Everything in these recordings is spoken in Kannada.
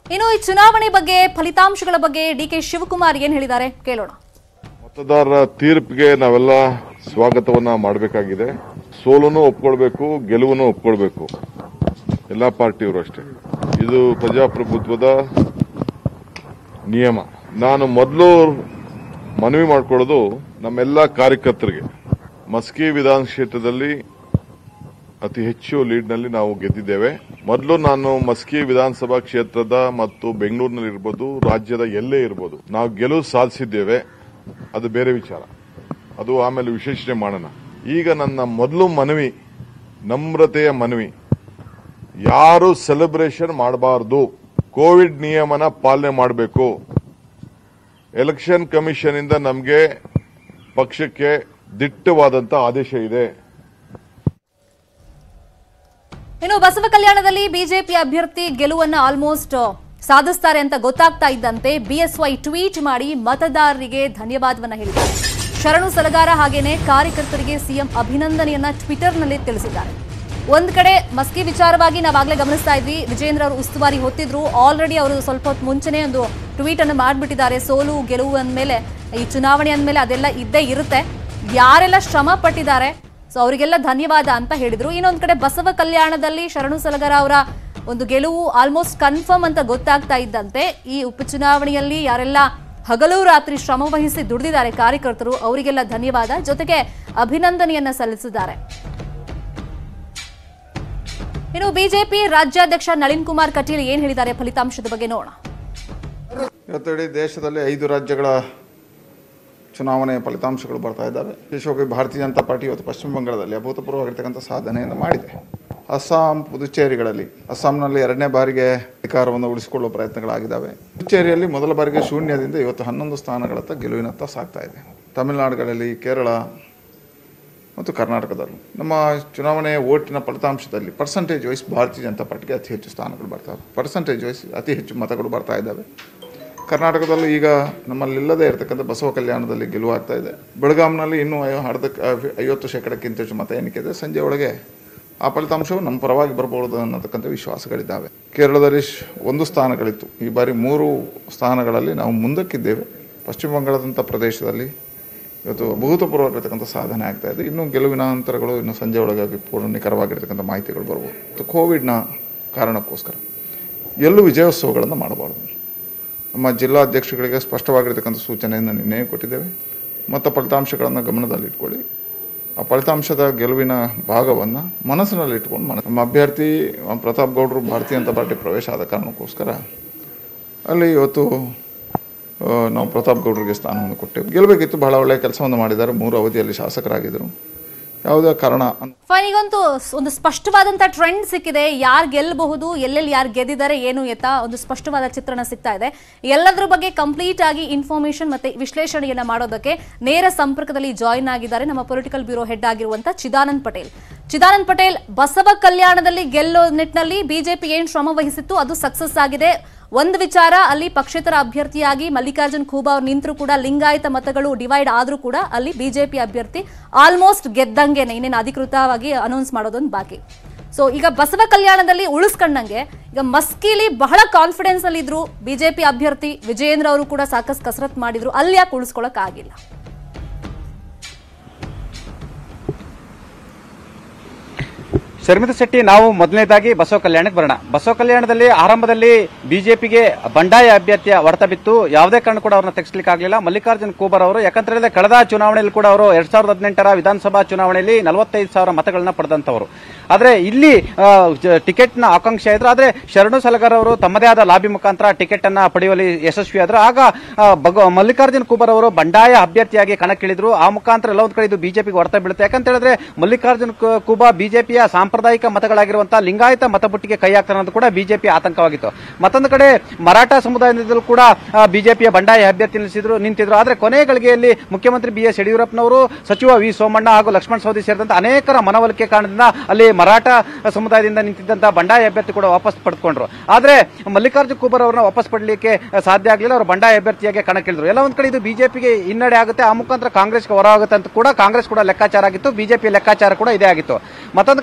ಇನ್ನು ಈ ಚುನಾವಣೆ ಬಗ್ಗೆ ಫಲಿತಾಂಶಗಳ ಬಗ್ಗೆ ಡಿ ಕೆ ಶಿವಕುಮಾರ್ ಏನ್ ಹೇಳಿದ್ದಾರೆ ಕೇಳೋಣ ಮತದಾರರ ತೀರ್ಪಿಗೆ ನಾವೆಲ್ಲ ಸ್ವಾಗತವನ್ನ ಮಾಡಬೇಕಾಗಿದೆ ಸೋಲನ್ನು ಒಪ್ಕೊಳ್ಬೇಕು ಗೆಲುವನ್ನು ಒಪ್ಕೊಳ್ಬೇಕು ಎಲ್ಲ ಪಾರ್ಟಿಯವರು ಅಷ್ಟೇ ಇದು ಪ್ರಜಾಪ್ರಭುತ್ವದ ನಿಯಮ ನಾನು ಮೊದಲು ಮನವಿ ಮಾಡ್ಕೊಳ್ಳೋದು ನಮ್ಮೆಲ್ಲ ಕಾರ್ಯಕರ್ತರಿಗೆ ಮಸ್ಕಿ ವಿಧಾನ ಕ್ಷೇತ್ರದಲ್ಲಿ ಅತಿ ಹೆಚ್ಚು ಲೀಡ್ನಲ್ಲಿ ನಾವು ಗೆದ್ದಿದ್ದೇವೆ ಮೊದಲು ನಾನು ಮಸ್ಕಿ ವಿಧಾನಸಭಾ ಕ್ಷೇತ್ರದ ಮತ್ತು ಬೆಂಗಳೂರಿನಲ್ಲಿ ಇರ್ಬೋದು ರಾಜ್ಯದ ಎಲ್ಲೇ ಇರ್ಬೋದು ನಾವು ಗೆಲುವು ಸಾಧಿಸಿದ್ದೇವೆ ಅದು ಬೇರೆ ವಿಚಾರ ಅದು ಆಮೇಲೆ ವಿಶ್ಲೇಷಣೆ ಮಾಡೋಣ ಈಗ ನನ್ನ ಮೊದಲು ಮನವಿ ನಮ್ರತೆಯ ಮನವಿ ಯಾರು ಸೆಲೆಬ್ರೇಷನ್ ಮಾಡಬಾರದು ಕೋವಿಡ್ ನಿಯಮನ ಪಾಲನೆ ಮಾಡಬೇಕು ಎಲೆಕ್ಷನ್ ಕಮಿಷನ್ ಇಂದ ನಮಗೆ ಪಕ್ಷಕ್ಕೆ ದಿಟ್ಟವಾದಂತ ಆದೇಶ ಇದೆ ಇನ್ನು ಬಸವ ಕಲ್ಯಾಣದಲ್ಲಿ ಬಿಜೆಪಿ ಅಭ್ಯರ್ಥಿ ಗೆಲುವನ್ನ ಆಲ್ಮೋಸ್ಟ್ ಸಾಧಿಸ್ತಾರೆ ಅಂತ ಗೊತ್ತಾಗ್ತಾ ಇದ್ದಂತೆ ಬಿಎಸ್ವೈ ಟ್ವೀಟ್ ಮಾಡಿ ಮತದಾರರಿಗೆ ಧನ್ಯವಾದವನ್ನ ಹೇಳಿದ್ದಾರೆ ಶರಣು ಸಲಗಾರ ಹಾಗೇನೆ ಕಾರ್ಯಕರ್ತರಿಗೆ ಸಿಎಂ ಅಭಿನಂದನೆಯನ್ನ ಟ್ವಿಟರ್ನಲ್ಲಿ ತಿಳಿಸಿದ್ದಾರೆ ಒಂದ್ ಕಡೆ ಮಸ್ಕಿ ವಿಚಾರವಾಗಿ ನಾವಾಗ್ಲೇ ಗಮನಿಸ್ತಾ ಇದ್ವಿ ವಿಜೇಂದ್ರ ಅವರು ಉಸ್ತುವಾರಿ ಹೊತ್ತಿದ್ರು ಆಲ್ರೆಡಿ ಅವರು ಸ್ವಲ್ಪ ಹೊತ್ತು ಮುಂಚೆನೆ ಒಂದು ಟ್ವೀಟ್ ಅನ್ನು ಮಾಡ್ಬಿಟ್ಟಿದ್ದಾರೆ ಸೋಲು ಗೆಲುವು ಅಂದ್ಮೇಲೆ ಈ ಚುನಾವಣೆ ಅಂದ್ಮೇಲೆ ಅದೆಲ್ಲ ಇದ್ದೇ ಇರುತ್ತೆ ಯಾರೆಲ್ಲ ಶ್ರಮ ಪಟ್ಟಿದ್ದಾರೆ ಸೊ ಅವರಿಗೆಲ್ಲ ಧನ್ಯವಾದ ಅಂತ ಹೇಳಿದ್ರು ಇನ್ನೊಂದ್ ಕಡೆ ಬಸವ ಕಲ್ಯಾಣದಲ್ಲಿ ಶರಣು ಸಲಗರ ಅವರ ಒಂದು ಗೆಲುವು ಆಲ್ಮೋಸ್ಟ್ ಕನ್ಫರ್ಮ್ ಅಂತ ಗೊತ್ತಾಗ್ತಾ ಇದ್ದಂತೆ ಈ ಉಪಚುನಾವಣೆಯಲ್ಲಿ ಯಾರೆಲ್ಲ ಹಗಲು ರಾತ್ರಿ ಶ್ರಮ ವಹಿಸಿ ದುಡಿದಿದ್ದಾರೆ ಕಾರ್ಯಕರ್ತರು ಅವರಿಗೆಲ್ಲ ಧನ್ಯವಾದ ಜೊತೆಗೆ ಅಭಿನಂದನೆಯನ್ನ ಸಲ್ಲಿಸಿದ್ದಾರೆ ಇನ್ನು ಬಿಜೆಪಿ ರಾಜ್ಯಾಧ್ಯಕ್ಷ ನಳಿನ್ ಕುಮಾರ್ ಕಟೀಲ್ ಏನ್ ಹೇಳಿದ್ದಾರೆ ಫಲಿತಾಂಶದ ಬಗ್ಗೆ ನೋಡೋಣ ಇವತ್ತು ಇಡೀ ದೇಶದಲ್ಲಿ ಐದು ರಾಜ್ಯಗಳ ಚುನಾವಣೆ ಫಲಿತಾಂಶಗಳು ಬರ್ತಾ ಇದ್ದಾವೆ ವಿಶೇಷವಾಗಿ ಭಾರತೀಯ ಜನತಾ ಪಾರ್ಟಿ ಇವತ್ತು ಪಶ್ಚಿಮ ಬಂಗಾಳದಲ್ಲಿ ಅಭೂತಪೂರ್ವವಾಗಿರ್ತಕ್ಕಂಥ ಸಾಧನೆಯನ್ನು ಮಾಡಿದೆ ಅಸ್ಸಾಂ ಪುದುಚೇರಿಗಳಲ್ಲಿ ಅಸ್ಸಾಂನಲ್ಲಿ ಎರಡನೇ ಬಾರಿಗೆ ಅಧಿಕಾರವನ್ನು ಉಳಿಸಿಕೊಳ್ಳುವ ಪ್ರಯತ್ನಗಳಾಗಿದ್ದಾವೆ ಪುದುಚೇರಿಯಲ್ಲಿ ಮೊದಲ ಬಾರಿಗೆ ಶೂನ್ಯದಿಂದ ಇವತ್ತು ಹನ್ನೊಂದು ಸ್ಥಾನಗಳತ್ತ ಗೆಲುವಿನತ್ತ ಸಾಗ್ತಾ ಇದೆ ತಮಿಳುನಾಡುಗಳಲ್ಲಿ ಕೇರಳ ಮತ್ತು ಕರ್ನಾಟಕದಲ್ಲೂ ನಮ್ಮ ಚುನಾವಣೆ ಓಟಿನ ಫಲಿತಾಂಶದಲ್ಲಿ ಪರ್ಸಂಟೇಜ್ ವೈಸ್ ಭಾರತೀಯ ಜನತಾ ಪಾರ್ಟಿಗೆ ಅತಿ ಹೆಚ್ಚು ಸ್ಥಾನಗಳು ಬರ್ತಾವೆ ಪರ್ಸಂಟೇಜ್ ವೈಸ್ ಅತಿ ಹೆಚ್ಚು ಮತಗಳು ಬರ್ತಾ ಇದ್ದಾವೆ ಕರ್ನಾಟಕದಲ್ಲೂ ಈಗ ನಮ್ಮಲ್ಲಿಲ್ಲದೆ ಇರತಕ್ಕಂಥ ಬಸವ ಕಲ್ಯಾಣದಲ್ಲಿ ಗೆಲುವಾಗ್ತಾ ಇದೆ ಬೆಳಗಾಂನಲ್ಲಿ ಇನ್ನೂ ಐ- ಅರ್ಧ ಐವತ್ತು ಶೇಕಡಕ್ಕಿಂತ ಹೆಚ್ಚು ಮತ ಎಣಿಕೆ ಇದೆ ಸಂಜೆ ಒಳಗೆ ಆ ಫಲಿತಾಂಶವು ನಮ್ಮ ಪರವಾಗಿ ಬರಬಹುದು ಅನ್ನತಕ್ಕಂಥ ವಿಶ್ವಾಸಗಳಿದ್ದಾವೆ ಕೇರಳದಲ್ಲಿ ಶ್- ಒಂದು ಸ್ಥಾನಗಳಿತ್ತು ಈ ಬಾರಿ ಮೂರು ಸ್ಥಾನಗಳಲ್ಲಿ ನಾವು ಮುಂದಕ್ಕಿದ್ದೇವೆ ಪಶ್ಚಿಮ ಬಂಗಾಳದಂಥ ಪ್ರದೇಶದಲ್ಲಿ ಇವತ್ತು ಅಭೂತಪೂರ್ವವಾಗಿರ್ತಕ್ಕಂಥ ಸಾಧನೆ ಆಗ್ತಾ ಇದೆ ಇನ್ನು ಗೆಲುವಿನ ಅಂತರಗಳು ಇನ್ನು ಸಂಜೆ ಒಳಗಾಗಿ ಪೂರ್ಣ ನಿಖರವಾಗಿರ್ತಕ್ಕಂಥ ಮಾಹಿತಿಗಳು ಬರ್ಬೋದು ಮತ್ತು ಕೋವಿಡ್ನ ಕಾರಣಕ್ಕೋಸ್ಕರ ಎಲ್ಲೂ ವಿಜಯೋತ್ಸವಗಳನ್ನು ಮಾಡಬಾರ್ದು ನಮ್ಮ ಜಿಲ್ಲಾಧ್ಯಕ್ಷಗಳಿಗೆ ಸ್ಪಷ್ಟವಾಗಿರ್ತಕ್ಕಂಥ ಸೂಚನೆಯನ್ನು ನಿನ್ನೆ ಕೊಟ್ಟಿದ್ದೇವೆ ಮತ್ತು ಫಲಿತಾಂಶಗಳನ್ನು ಗಮನದಲ್ಲಿಟ್ಕೊಳ್ಳಿ ಆ ಫಲಿತಾಂಶದ ಗೆಲುವಿನ ಭಾಗವನ್ನು ಮನಸ್ಸಿನಲ್ಲಿ ಇಟ್ಕೊಂಡು ಮನ ನಮ್ಮ ಅಭ್ಯರ್ಥಿ ಆ, ಪ್ರತಾಪ್ ಗೌಡರು ಭಾರತೀಯ ಜನತಾ ಪಾರ್ಟಿ ಪ್ರವೇಶ ಆದ ಕಾರಣಕ್ಕೋಸ್ಕರ ಅಲ್ಲಿ ಇವತ್ತು ಆ, ನಾವು ಪ್ರತಾಪ್ ಗೌಡರಿಗೆ ಸ್ಥಾನವನ್ನು ಕೊಟ್ಟೆವು ಗೆಲ್ಲಬೇಕಿತ್ತು ಬಹಳ ಒಳ್ಳೆಯ ಕೆಲಸವನ್ನು ಮಾಡಿದ್ದಾರೆ ಮೂರು ಅವಧಿಯಲ್ಲಿ ಶಾಸಕರಾಗಿದ್ದರು ಯಾವುದೇ ಕಾರಣ ಅನ್- ಫೈನ್ ಈಗಂತೂ ಸ್- ಒಂದು ಸ್ಪಷ್ಟವಾದಂತ ಟ್ರೆಂಡ್ ಸಿಕ್ಕಿದೆ ಯಾರು ಗೆಲ್ಲಬಹುದು ಎಲ್ಲೆಲ್ಲಿ ಯಾರು ಗೆದ್ದಿದ್ದಾರೆ ಏನು ಎತ್ತ ಒಂದು ಸ್ಪಷ್ಟವಾದ ಚಿತ್ರಣ ಸಿಗ್ತಾ ಇದೆ ಎಲ್ಲದರ ಬಗ್ಗೆ ಕಂಪ್ಲೀಟ್ ಆಗಿ ಇನ್ಫಾರ್ಮೇಶನ್ ಮತ್ತೆ ವಿಶ್ಲೇಷಣೆಯನ್ನ ಮಾಡೋದಕ್ಕೆ ನೇರ ಸಂಪರ್ಕದಲ್ಲಿ ಜಾಯಿನ್ ಆಗಿದ್ದಾರೆ ನಮ್ಮ ಪೊಲಿಟಿಕಲ್ ಬ್ಯೂರೋ ಹೆಡ್ ಆಗಿರುವಂತ ಚಿದಾನಂದ್ ಪಟೇಲ್ ಚಿದಾನಂದ್ ಪಟೇಲ್ ಬಸವ ಕಲ್ಯಾಣದಲ್ಲಿ ಗೆಲ್ಲೋ ನಿಟ್ಟಿನಲ್ಲಿ ಬಿಜೆಪಿ ಏನ್ ಶ್ರಮ ವಹಿಸಿತ್ತು ಅದು ಸಕ್ಸಸ್ ಆಗಿದೆ ಒಂದು ವಿಚಾರ ಅಲ್ಲಿ ಪಕ್ಷೇತರ ಅಭ್ಯರ್ಥಿಯಾಗಿ ಮಲ್ಲಿಕಾರ್ಜುನ್ ಖೂಬಾ ಅವ್ರು ನಿಂತರೂ ಕೂಡ ಲಿಂಗಾಯತ ಮತಗಳು ಡಿವೈಡ್ ಆದ್ರೂ ಕೂಡ ಅಲ್ಲಿ ಬಿಜೆಪಿ ಅಭ್ಯರ್ಥಿ ಆಲ್ಮೋಸ್ಟ್ ಗೆದ್ದಂಗೆನೆ ಇನ್ನೇನು ಅಧಿಕೃತವಾಗಿ ಅನೌನ್ಸ್ ಮಾಡೋದೊಂದು ಬಾಕಿ ಸೊ ಈಗ ಬಸವ ಕಲ್ಯಾಣದಲ್ಲಿ ಉಳಿಸ್ಕೊಂಡಂಗೆ ಈಗ ಮಸ್ಕಿಲಿ ಬಹಳ ಕಾನ್ಫಿಡೆನ್ಸ್ ಅಲ್ಲಿ ಇದ್ರು ಬಿಜೆಪಿ ಅಭ್ಯರ್ಥಿ ವಿಜಯೇಂದ್ರ ಅವರು ಕೂಡ ಸಾಕಷ್ಟು ಕಸರತ್ ಮಾಡಿದ್ರು ಅಲ್ಲಿ ಯಾಕೆ ಉಳಿಸ್ಕೊಳಕ್ ಆಗಿಲ್ಲ ಶರ್ಮಿತಾ ಶೆಟ್ಟಿ ನಾವು ಮೊದಲನೇದಾಗಿ ಬಸವ ಕಲ್ಯಾಣಕ್ಕೆ ಬರೋಣ ಬಸವ ಕಲ್ಯಾಣದಲ್ಲಿ ಆರಂಭದಲ್ಲಿ ಬಿಜೆಪಿಗೆ ಬಂಡಾಯ ಅಭ್ಯರ್ಥಿಯ ಹೊಡೆತ ಬಿತ್ತು ಯಾವುದೇ ಕಾರಣ ಕೂಡ ಅವ್ರನ್ನ ತೆಗೆಸ್ಲಿಕ್ಕೆ ಆಗಲಿಲ್ಲ ಮಲ್ಲಿಕಾರ್ಜುನ್ ಖೂಬರ್ ಅವರು ಯಾಕಂತ ಹೇಳಿದ್ರೆ ಕಳೆದ ಚುನಾವಣೆಯಲ್ಲಿ ಕೂಡ ಅವರು ಎರಡ್ ಸಾವಿರದ ಹದಿನೆಂಟರ ವಿಧಾನಸಭಾ ಚುನಾವಣೆಯಲ್ಲಿ ನಲವತ್ತೈದು ಸಾವಿರ ಮತಗಳನ್ನ ಪಡೆದಂತವರು ಆದ್ರೆ ಇಲ್ಲಿ ಆ, ಜ- ಟಿಕೆಟ್ನ ಆಕಾಂಕ್ಷೆ ಇದ್ರು ಆದ್ರೆ ಶರಣು ಸಲಗರ್ ಅವರು ತಮ್ಮದೇ ಆದ ಲಾಬಿ ಮುಖಾಂತರ ಟಿಕೆಟ್ ಅನ್ನ ಪಡೆಯುವಲ್ಲಿ ಯಶಸ್ವಿ ಆದ್ರು ಆಗ ಆ, ಭಗ- ಮಲ್ಲಿಕಾರ್ಜುನ್ ಖೂಬರ್ ಅವರು ಬಂಡಾಯ ಅಭ್ಯರ್ಥಿಯಾಗಿ ಕಣಕ್ಕಿಳಿದ್ರು ಆ ಮುಖಾಂತರ ಎಲ್ಲ ಒಂದ್ ಕಡೆ ಇದು ಬಿಜೆಪಿಗೆ ಹೊರತ ಬೀಳುತ್ತೆ ಯಾಕಂತ ಹೇಳಿದ್ರೆ ಮಲ್ಲಿಕಾರ್ಜುನ್ ಕು- ಖೂಬಾ ಬಿಜೆಪಿಯ ಸಾಂಪ್ರದಾಯಿಕ ಮತಗಳಾಗಿರುವಂತಹ ಲಿಂಗಾಯತ ಮತಪಟ್ಟಿಗೆ ಕೈ ಹಾಕ್ತಾರೆ ಅನ್ನೋದು ಕೂಡ ಬಿಜೆಪಿ ಆತಂಕವಾಗಿತ್ತು ಮತ್ತೊಂದು ಕಡೆ ಮರಾಠ ಸಮುದಾಯದಿಂದಲೂ ಕೂಡ ಬಿಜೆಪಿಯ ಬಂಡಾಯ ಅಭ್ಯರ್ಥಿ ನಿಲ್ಲಿಸಿದ್ರು ನಿಂತಿದ್ರು ಆದ್ರೆ ಕೊನೆ ಗಳಿಗೆಯಲ್ಲಿ ಮುಖ್ಯಮಂತ್ರಿ ಬಿ ಎಸ್ ಯಡಿಯೂರಪ್ಪನವರು ಸಚಿವ ವಿ ಸೋಮಣ್ಣ ಹಾಗೂ ಲಕ್ಷ್ಮಣ ಸವದಿ ಸೇರಿದಂತೆ ಅನೇಕರ ಮನವೊಲಿಕೆ ಕಾರಣದಿಂದ ಅಲ್ಲಿ ಮರಾಠ ಸಮುದಾಯದಿಂದ ನಿಂತಿದ್ದಂತ ಬಂಡಾಯ ಅಭ್ಯರ್ಥಿ ಕೂಡ ವಾಪಸ್ ಪಡೆದುಕೊಂಡ್ರು ಆದ್ರೆ ಮಲ್ಲಿಕಾರ್ಜುನ್ ಖೂಬರ್ ಅವರನ್ನ ವಾಪಸ್ ಪಡಲಿಕ್ಕೆ ಸಾಧ್ಯ ಆಗಲಿಲ್ಲ ಅವರು ಬಂಡಾಯ ಅಭ್ಯರ್ಥಿಯಾಗಿ ಕಣಕ್ಕಿಳಿದ್ರು ಎಲ್ಲ ಒಂದ್ ಕಡೆ ಇದು ಬಿಜೆಪಿಗೆ ಹಿನ್ನಡೆ ಆಗುತ್ತೆ ಆ ಮುಖಾಂತರ ಕಾಂಗ್ರೆಸ್ಗೆ ಹೊರ ಆಗುತ್ತೆ ಅಂತ ಕೂಡ ಕಾಂಗ್ರೆಸ್ ಕೂಡ ಲೆಕ್ಕಾಚಾರ ಆಗಿತ್ತು ಬಿಜೆಪಿ ಲೆಕ್ಕಾಚಾರ ಕೂಡ ಇದೇ ಆಗಿತ್ತು ಮತ್ತೊಂದು ಕಡೆ ಕಾಂಗ್ರೆಸ್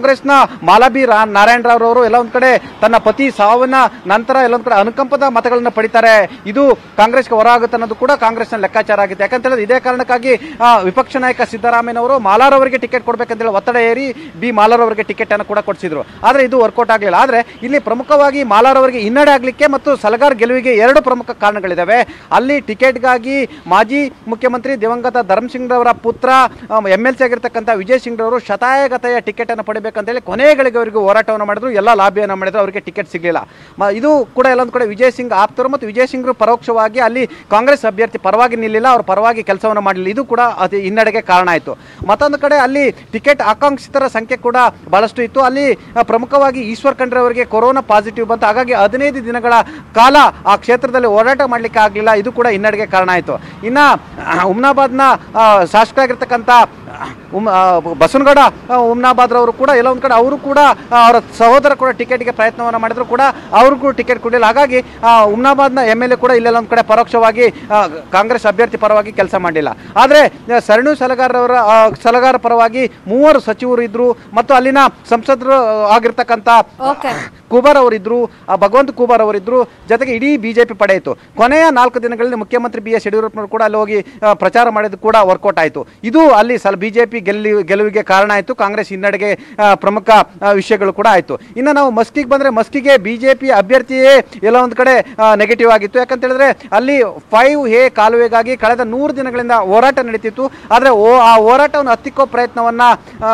ಕಾಂಗ್ರೆಸ್ನ ಮಾಲಾಬಿ ರಾ ನಾರಾಯಣ ರಾವ್ ಅವರು ಎಲ್ಲ ಒಂದ್ ಕಡೆ ತನ್ನ ಪತಿ ಸಾವಿನ ನಂತರ ಎಲ್ಲೊಂದ್ ಕಡೆ ಅನುಕಂಪದ ಮತಗಳನ್ನ ಪಡಿತಾರೆ ಇದು ಕಾಂಗ್ರೆಸ್ಗೆ ಹೊರ ಆಗುತ್ತೆ ಅನ್ನೋದು ಕೂಡ ಕಾಂಗ್ರೆಸ್ನ ಲೆಕ್ಕಾಚಾರ ಆಗಿದೆ ಯಾಕಂತ ಹೇಳಿದ್ರೆ ಇದೇ ಕಾರಣಕ್ಕಾಗಿ ಆ, ವಿಪಕ್ಷ ನಾಯಕ ಸಿದ್ದರಾಮಯ್ಯನವರು ಮಾಲಾರ್ ಅವರಿಗೆ ಟಿಕೆಟ್ ಕೊಡ್ಬೇಕಂತೇಳಿ ಒತ್ತಡ ಏರಿ ಬಿ ಮಾಲಾರ್ ಅವರಿಗೆ ಟಿಕೆಟ್ ಅನ್ನು ಕೂಡ ಕೊಡಿಸಿದ್ರು ಆದ್ರೆ ಇದು ವರ್ಕೌಟ್ ಆಗಲಿಲ್ಲ ಆದ್ರೆ ಇಲ್ಲಿ ಪ್ರಮುಖವಾಗಿ ಮಾಲಾರ್ ಅವರಿಗೆ ಹಿನ್ನಡೆ ಆಗ್ಲಿಕ್ಕೆ ಮತ್ತು ಸಲಗಾರ್ ಗೆಲುವಿಗೆ ಎರಡು ಪ್ರಮುಖ ಕಾರಣಗಳಿದಾವೆ ಅಲ್ಲಿ ಟಿಕೆಟ್ಗಾಗಿ ಮಾಜಿ ಮುಖ್ಯಮಂತ್ರಿ ದಿವಂಗತ ಧರ್ಮ್ ಸಿಂಗ್ ರವರ ಪುತ್ರ ಎಂ ಎಲ್ ಸಿ ಆಗಿರ್ತಕ್ಕಂಥ ವಿಜಯ್ ಸಿಂಗ್ ರವರು ಶತಾಯಗತೆಯ ಟಿಕೆಟ್ ಅನ್ನು ಪಡಿಬೇಕಂತೇಳಿ ಕೊನೆಗಳಿಗೆವರೆಗೂ ಹೋರಾಟವನ್ನು ಮಾಡಿದ್ರು ಎಲ್ಲ ಲಾಬಿಯನ್ನು ಮಾಡಿದ್ರು ಅವರಿಗೆ ಟಿಕೆಟ್ ಸಿಗಲಿಲ್ಲ ಮ- ಇದು ಕೂಡ ಎಲ್ಲೊಂದು ಕಡೆ ವಿಜಯ್ ಸಿಂಗ್ ಆಪ್ತರು ಮತ್ತು ವಿಜಯ್ ಸಿಂಗ್ ಪರೋಕ್ಷವಾಗಿ ಅಲ್ಲಿ ಕಾಂಗ್ರೆಸ್ ಅಭ್ಯರ್ಥಿ ಪರವಾಗಿ ನಿಲ್ಲಿಲ್ಲ ಅವ್ರ ಪರವಾಗಿ ಕೆಲಸವನ್ನು ಮಾಡಲಿಲ್ಲ ಇದು ಕೂಡ ಅತಿ ಹಿನ್ನಡೆಗೆ ಕಾರಣ ಆಯಿತು ಮತ್ತೊಂದು ಕಡೆ ಅಲ್ಲಿ ಟಿಕೆಟ್ ಆಕಾಂಕ್ಷಿತರ ಸಂಖ್ಯೆ ಕೂಡ ಬಹಳಷ್ಟು ಇತ್ತು ಅಲ್ಲಿ ಆ, ಪ್ರಮುಖವಾಗಿ ಈಶ್ವರ್ ಖಂಡ್ರೆ ಅವರಿಗೆ ಕೊರೋನಾ ಪಾಸಿಟಿವ್ ಬಂತು ಹಾಗಾಗಿ ಹದಿನೈದು ದಿನಗಳ ಕಾಲ ಆ ಕ್ಷೇತ್ರದಲ್ಲಿ ಹೋರಾಟ ಮಾಡಲಿಕ್ಕೆ ಆಗಲಿಲ್ಲ ಇದು ಕೂಡ ಹಿನ್ನಡೆಗೆ ಕಾರಣ ಆಯಿತು ಇನ್ನು ಉಮ್ನಾಬಾದ್ನ ಆ, ಶಾಸಕರಾಗಿರ್ತಕ್ಕಂಥ ಉಮ್ ಆ, ಬಸವನಗೌಡ ಆ, ಉಮ್ನಾಬಾದ್ ರವರು ಕೂಡ ಎಲ್ಲ ಒಂದು ಕಡೆ ಅವರು ಕೂಡ ಆ, ಅವರ ಸಹೋದರ ಕೂಡ ಟಿಕೆಟ್ಗೆ ಪ್ರಯತ್ನವನ್ನು ಮಾಡಿದ್ರು ಕೂಡ ಅವ್ರಿಗೂ ಟಿಕೆಟ್ ಕೊಡಲಿಲ್ಲ ಹಾಗಾಗಿ ಆ, ಉಮ್ನಾಬಾದ್ನ ಎಮ್ ಎಲ್ ಎ ಕೂಡ ಇಲ್ಲೆಲ್ಲ ಒಂದು ಕಡೆ ಪರೋಕ್ಷವಾಗಿ ಆ, ಕಾಂಗ್ರೆಸ್ ಅಭ್ಯರ್ಥಿ ಪರವಾಗಿ ಕೆಲಸ ಮಾಡಲಿಲ್ಲ ಆದರೆ ಆ, ಸರಣು ಸಲಗಾರವರ ಆ, ಸಲಗಾರ ಪರವಾಗಿ ಮೂವರು ಸಚಿವರು ಇದ್ರು ಮತ್ತು ಅಲ್ಲಿನ ಸಂಸದರು ಆಗಿರ್ತಕ್ಕಂಥ ಓಕೆ ಕುಬಾರ್ ಅವರಿದ್ರು ಆ ಭಗವಂತ ಕುಬಾರ್ ಅವರಿದ್ರು ಜೊತೆಗೆ ಇಡೀ ಬಿಜೆಪಿ ಪಡೆ ಇತ್ತು ಕೊನೆಯ ನಾಲ್ಕು ದಿನಗಳಲ್ಲಿ ಮುಖ್ಯಮಂತ್ರಿ ಬಿ ಎಸ್ ಯಡಿಯೂರಪ್ಪನವರು ಕೂಡ ಅಲ್ಲಿ ಹೋಗಿ ಆ, ಪ್ರಚಾರ ಮಾಡಿದ್ದು ಕೂಡ ವರ್ಕೌಟ್ ಆಯಿತು ಇದು ಅಲ್ಲಿ ಸಲ ಬಿಜೆಪಿ ಗೆಲ್ಲಿ ಗೆಲುವಿಗೆ ಕಾರಣ ಆಯಿತು ಕಾಂಗ್ರೆಸ್ ಹಿನ್ನಡೆಗೆ ಆ, ಪ್ರಮುಖ ಆ, ವಿಷಯಗಳು ಕೂಡ ಆಯಿತು ಇನ್ನು ನಾವು ಮಸ್ಕಿಗೆ ಬಂದರೆ ಮಸ್ಕಿಗೆ ಬಿಜೆಪಿ ಅಭ್ಯರ್ಥಿಯೇ ಎಲ್ಲ ಒಂದು ಕಡೆ ನೆಗೆಟಿವ್ ಆಗಿತ್ತು ಯಾಕಂತ ಹೇಳಿದ್ರೆ ಅಲ್ಲಿ ಫೈವ್ ಎ ಕಾಲುವೆಗಾಗಿ ಕಳೆದ ನೂರು ದಿನಗಳಿಂದ ಹೋರಾಟ ನಡೀತಿತ್ತು ಆದರೆ ಓ ಆ ಹೋರಾಟವನ್ನು ಹತ್ತಿಕ್ಕೋ ಪ್ರಯತ್ನವನ್ನ ಆ,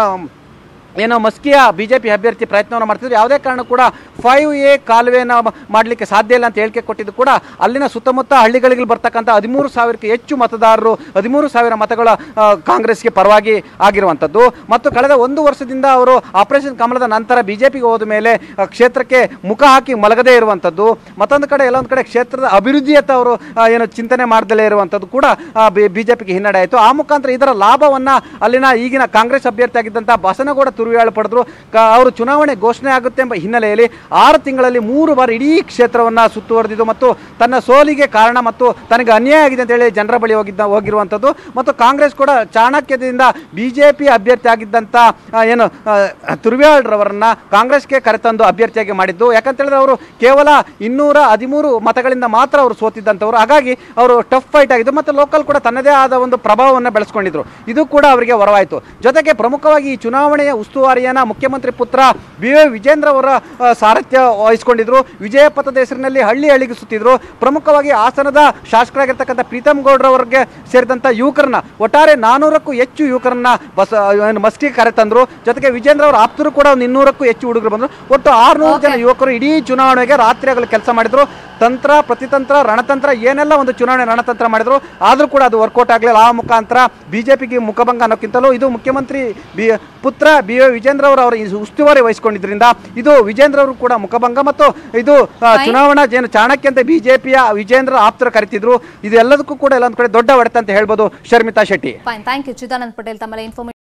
ಏನೋ ಮಸ್ಕಿಯ ಬಿಜೆಪಿ ಅಭ್ಯರ್ಥಿ ಪ್ರಯತ್ನವನ್ನು ಮಾಡ್ತಿದ್ರು ಯಾವುದೇ ಕಾರಣ ಕೂಡ ಫೈವ್ ಎ ಕಾಲುವೆನ ಮಾಡಲಿಕ್ಕೆ ಸಾಧ್ಯ ಇಲ್ಲ ಅಂತ ಹೇಳಿಕೆ ಕೊಟ್ಟಿದ್ದು ಕೂಡ ಅಲ್ಲಿನ ಸುತ್ತಮುತ್ತ ಹಳ್ಳಿಗಳಿಗೆ ಬರ್ತಕ್ಕಂಥ ಹದಿಮೂರು ಸಾವಿರಕ್ಕೆ ಹೆಚ್ಚು ಮತದಾರರು ಹದಿಮೂರು ಸಾವಿರ ಮತಗಳ ಆ, ಕಾಂಗ್ರೆಸ್ಗೆ ಪರವಾಗಿ ಆಗಿರುವಂಥದ್ದು ಮತ್ತು ಕಳೆದ ಒಂದು ವರ್ಷದಿಂದ ಅವರು ಆಪರೇಷನ್ ಕಮಲದ ನಂತರ ಬಿಜೆಪಿಗೆ ಹೋದ ಮೇಲೆ ಆ, ಕ್ಷೇತ್ರಕ್ಕೆ ಮುಖ ಹಾಕಿ ಮಲಗದೇ ಇರುವಂಥದ್ದು ಮತ್ತೊಂದು ಕಡೆ ಎಲ್ಲೊಂದು ಕಡೆ ಕ್ಷೇತ್ರದ ಅಭಿವೃದ್ಧಿಯತ್ತ ಅವರು ಆ, ಏನು ಚಿಂತನೆ ಮಾಡದಲ್ಲೇ ಇರುವಂಥದ್ದು ಕೂಡ ಬಿಜೆಪಿಗೆ ಹಿನ್ನಡೆ ಆಯಿತು ಆ ಮುಖಾಂತರ ಇದರ ಲಾಭವನ್ನ ಅಲ್ಲಿನ ಈಗಿನ ಕಾಂಗ್ರೆಸ್ ಅಭ್ಯರ್ಥಿ ಆಗಿದ್ದಂಥ ಬಸನಗೌಡ ತುರುವಿಯಾಳು ಪಡೆದ್ರು ಕ- ಅವರು ಚುನಾವಣೆ ಘೋಷಣೆ ಆಗುತ್ತೆ ಎಂಬ ಹಿನ್ನೆಲೆಯಲ್ಲಿ ಆರು ತಿಂಗಳಲ್ಲಿ ಮೂರು ಬಾರಿ ಇಡೀ ಕ್ಷೇತ್ರವನ್ನ ಸುತ್ತುವರೆದಿದ್ದು ಮತ್ತು ತನ್ನ ಸೋಲಿಗೆ ಕಾರಣ ಮತ್ತು ತನಗೆ ಅನ್ಯಾಯ ಆಗಿದೆ ಅಂತ ಹೇಳಿ ಜನರ ಬಳಿ ಹೋಗಿದ್ದ ಹೋಗಿರುವಂಥದ್ದು ಮತ್ತು ಕಾಂಗ್ರೆಸ್ ಕೂಡ ಚಾಣಕ್ಯದಿಂದ ಬಿಜೆಪಿ ಅಭ್ಯರ್ಥಿ ಆಗಿದ್ದಂಥ ಆ, ಏನು ಆ, ತುರ್ವ್ಯಾಳ್ರವರನ್ನ ಕಾಂಗ್ರೆಸ್ಗೆ ಕರೆತಂದು ಅಭ್ಯರ್ಥಿಯಾಗಿ ಮಾಡಿದ್ದು ಯಾಕಂತ ಹೇಳಿದ್ರೆ ಅವರು ಕೇವಲ ಇನ್ನೂರ ಹದಿಮೂರು ಮತಗಳಿಂದ ಮಾತ್ರ ಅವರು ಸೋತಿದ್ದಂಥವ್ರು ಹಾಗಾಗಿ ಅವರು ಟಫ್ ಫೈಟ್ ಆಗಿದ್ದು ಮತ್ತು ಲೋಕಲ್ ಕೂಡ ತನ್ನದೇ ಆದ ಒಂದು ಪ್ರಭಾವವನ್ನು ಬೆಳೆಸ್ಕೊಂಡಿದ್ರು ಇದು ಕೂಡ ಅವರಿಗೆ ಹೊರವಾಯಿತು ಜೊತೆಗೆ ಪ್ರಮುಖವಾಗಿ ಈ ಚುನಾವಣೆಯ ಉಸ್ತುವಾರಿಯನ್ನ ಮುಖ್ಯಮಂತ್ರಿ ಪುತ್ರ ಬಿ ವೈ ವಿಜೇಂದ್ರ ಅವರ ಆ, ಸಾರಥ್ಯ ವಹಿಸಿಕೊಂಡಿದ್ರು ವಿಜಯ ಪಥದ ಹೆಸರಿನಲ್ಲಿ ಹಳ್ಳಿ ಹಳ್ಳಿಗೆ ಸುತ್ತಿದ್ರು ಪ್ರಮುಖವಾಗಿ ಹಾಸನದ ಶಾಸಕರಾಗಿರ್ತಕ್ಕಂಥ ಪ್ರೀತಮ್ ಗೌಡ್ರವರಿಗೆ ಸೇರಿದಂಥ ಯುವಕರನ್ನ ಒಟ್ಟಾರೆ ನಾನೂರಕ್ಕೂ ಹೆಚ್ಚು ಯುವಕರನ್ನ ಬಸ್ ಏನು ಮಸ್ಕಿಗೆ ಕರೆತಂದ್ರು ಜೊತೆಗೆ ವಿಜೇಂದ್ರ ಅವರ ಆಪ್ತರು ಕೂಡ ಒಂದು ಇನ್ನೂರಕ್ಕೂ ಹೆಚ್ಚು ಹುಡುಗರು ಬಂದರು ಒಟ್ಟು ಆರ್ನೂರು ಜನ ಯುವಕರು ಇಡೀ ಚುನಾವಣೆಗೆ ರಾತ್ರಿ ಆಗಲು ಕೆಲಸ ಮಾಡಿದ್ರು ತಂತ್ರ ಪ್ರತಿತಂತ್ರ ರಣತಂತ್ರ ಏನೆಲ್ಲ ಒಂದು ಚುನಾವಣೆ ರಣತಂತ್ರ ಮಾಡಿದ್ರು ಆದರೂ ಕೂಡ ಅದು ವರ್ಕೌಟ್ ಆಗಲಿಲ್ಲ ಆ ಮುಖಾಂತರ ಬಿಜೆಪಿಗೆ ಮುಖಭಂಗ ಅನ್ನೋಕ್ಕಿಂತಲೂ ಇದು ಮುಖ್ಯಮಂತ್ರಿ ಬಿ ಪುತ್ರ ಬಿ ವೈ ವಿಜೇಂದ್ರ ಅವರು ಅವರ ಈ ಉಸ್ತುವಾರಿ ವಹಿಸಿಕೊಂಡಿದ್ರಿಂದ ಇದು ವಿಜೇಂದ್ರ ಅವರು ಕೂಡ ಮುಖಭಂಗ ಮತ್ತು ಇದು ಆ, ಚುನಾವಣಾ ಏನು ಚಾಣಕ್ಯ ಅಂತ ಬಿಜೆಪಿಯ ವಿಜೇಂದ್ರ ಆಪ್ತರು ಕರಿತಿದ್ರು ಇದು ಎಲ್ಲದಕ್ಕೂ ಕೂಡ ಎಲ್ಲೊಂದು ಕಡೆ ದೊಡ್ಡ ಹೊಡೆತ ಅಂತ ಹೇಳ್ಬೋದು Sharmita Shetty fine thank you Chidanand Patel ತಮ್ಮ ಇನ್ಫಾರ್ಮೇಶನ್